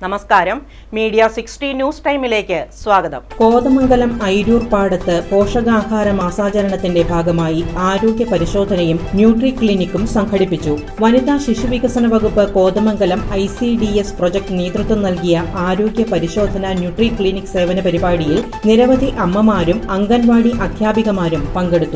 നമസ്കാരം media sixty news ടൈമിലേക്ക് സ്വാഗതം കോതമംഗലം ഐരൂർ പാടത്ത് പോഷകാഹാര മാസാചരണത്തിന്റെ ഭാഗമായി ആരോഗ്യ പരിശോധനയും ന്യൂട്രി ക്ലിനിക്കും സംഘടിപ്പിച്ചു വനിതാ ശിശുവികസന വകുപ്പ് Kothamangalam I C D S project നേതൃത്വം നൽകിയ ആരോഗ്യ പരിശോധന ന്യൂട്രി ക്ലിനിക് സേവന പരിപാടിയിൽ നിരവധി അമ്മമാരും അംഗൻവാടി അധ്യാപികമാരും പങ്കെടുത്തു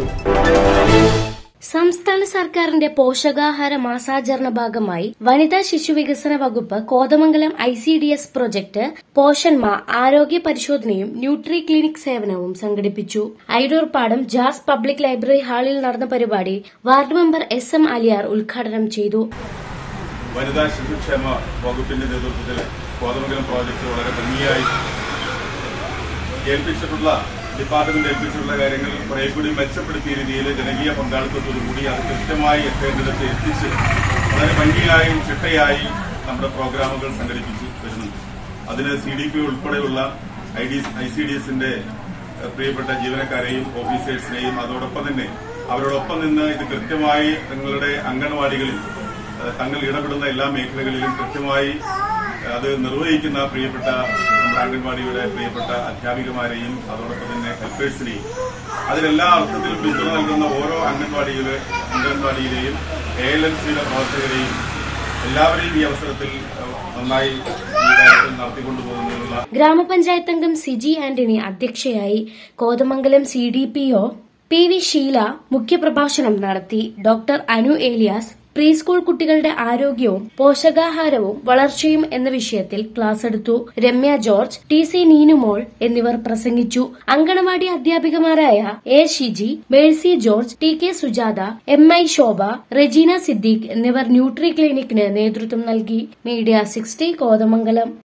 സംസ്ഥാന സർക്കാരിന്റെ പോഷകാഹാര മാസാചരണ ഭാഗമായി വനിതാ ശിശു വികസന വകുപ്പ് Kothamangalam I C D S project പോഷന്മ ആരോഗ്യ പരിശോധനയും ന്യൂട്രി ക്ലിനിക് സേവനവും സംഘടിപ്പിച്ചു ഐരൂർപ്പാടം ജാസ് പബ്ലിക് ലൈബ്രറി ഹാളിൽ നടന്ന പരിപാടി ward member S M Aliyar ഉദ്ഘാടനം ചെയ്തു വനിതാ ശിശുക്ഷേമ വകുപ്പിന്റെ നേതൃത്വത്തിൽ കോതമംഗലം പ്രോജക്റ്റ് വളരെ ഭംഗിയായി ഏൽപ്പിച്ചിട്ടുള്ള ഡിപ്പാർട്ട്മെന്റ് ഏൽപ്പിച്ചിട്ടുള്ള കാര്യങ്ങൾ കുറെ കൂടി മെച്ചപ്പെടുത്തിയ രീതിയിൽ ജനകീയ പങ്കാളിത്തത്തോടുകൂടി അത് കൃത്യമായി എത്തേണ്ടിടത്ത് എത്തിച്ച് വളരെ ഭംഗിയായും ചിട്ടയായി നമ്മുടെ പ്രോഗ്രാമുകൾ സംഘടിപ്പിച്ച് വരുന്നുണ്ട് അതിന് സി ഡി പി ഉൾപ്പെടെയുള്ള I D I C D എസിന്റെ പ്രിയപ്പെട്ട ജീവനക്കാരെയും ഓഫീസേഴ്സിനെയും അതോടൊപ്പം തന്നെ അവരോടൊപ്പം നിന്ന് ഇത് കൃത്യമായി തങ്ങളുടെ അംഗൻവാടികളിൽ ഏഹ് തങ്ങൾ ഇടപെടുന്ന എല്ലാ മേഖലകളിലും കൃത്യമായി അത് നിർവഹിക്കുന്ന പ്രിയപ്പെട്ട നമ്മുടെ അംഗൻവാടിയുടെ പ്രിയപ്പെട്ട അധ്യാപികമാരെയും അതോടൊപ്പം തന്നെ ഹെൽപ്പേഴ്സിനെയും അതിലെല്ലാ അർത്ഥത്തിലും പിന്തുണ നൽകുന്ന ഓരോ അംഗൻവാടിയിലെ അംഗൻവാടിയിലെയും എ എൽ എൽ സിയുടെ പ്രവർത്തകരെയും എല്ലാവരെയും ഈ അവസരത്തിൽ ഏഹ് നന്നായി ഈ കാര്യത്തിൽ നടത്തിക്കൊണ്ടുപോകുന്നതിനുള്ള ഗ്രാമപഞ്ചായത്ത് അംഗം സിജി ആന്റണി അധ്യക്ഷയായി Kothamangalam C D P O P V Sheela മുഖ്യപ്രഭാഷണം നടത്തി doctor Anu Elias pre school കുട്ടികളുടെ ആരോഗ്യവും പോഷകാഹാരവും വളർച്ചയും എന്ന വിഷയത്തിൽ ക്ലാസ് എടുത്തു രമ്യ ജോർജ് ടി സി നീനുമോൾ എന്നിവർ പ്രസംഗിച്ചു അങ്കണവാടി അധ്യാപികമാരായ A Shiji Mercy George T K Sujatha M I Shobha Regina Siddique എന്നിവർ ന്യൂട്രി ക്ലിനിക്കിന് നേതൃത്വം നൽകി മീഡിയ സിക്സ്റ്റി കോതമംഗലം